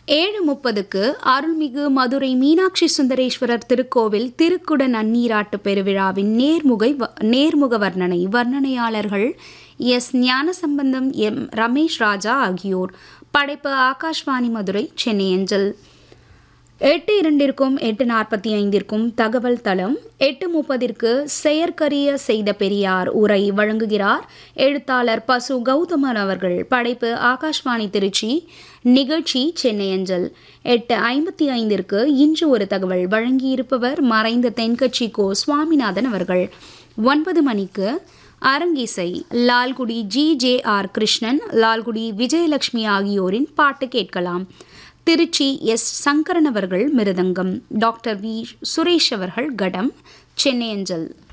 ஏழு முப்பதுக்கு அருள்மிகு மதுரை மீனாட்சி சுந்தரேஸ்வரர் திருக்கோவில் திருக்குட நன்னீராட்டு பெருவிழாவின் நேர்முகை வ- நேர்முக வர்ணனை வர்ணனையாளர்கள் எஸ் ஞானசம்பந்தம் எம் ரமேஷ் ராஜா ஆகியோர் படைப்பு ஆகாஷ்வாணி மதுரை சென்னை அஞ்சல் எட்டு இரண்டிற்கும் எட்டு நாற்பத்தி ஐந்திற்கும் தகவல் தளம் எட்டு முப்பதிற்கு செயற்கரிய செய்த பெரியார் உரை வழங்குகிறார் எழுத்தாளர் பசு கௌதமன் அவர்கள் படைப்பு ஆகாஷ்வாணி திருச்சி நிகழ்ச்சி சென்னை அஞ்சல் எட்டு ஐம்பத்தி ஐந்திற்கு இன்று ஒரு தகவல் வழங்கியிருப்பவர் மறைந்த தென்கட்சி கோ சுவாமிநாதன் அவர்கள் ஒன்பது மணிக்கு அரங்கிசை Lalgudi G J R Krishnan Lalgudi Vijayalakshmi ஆகியோரின் பாட்டு கேட்கலாம் திருச்சி எஸ் சங்கரன் அவர்கள் மிருதங்கம் டாக்டர் வி சுரேஷ் அவர்கள் கடம் சென்னை அஞ்சல்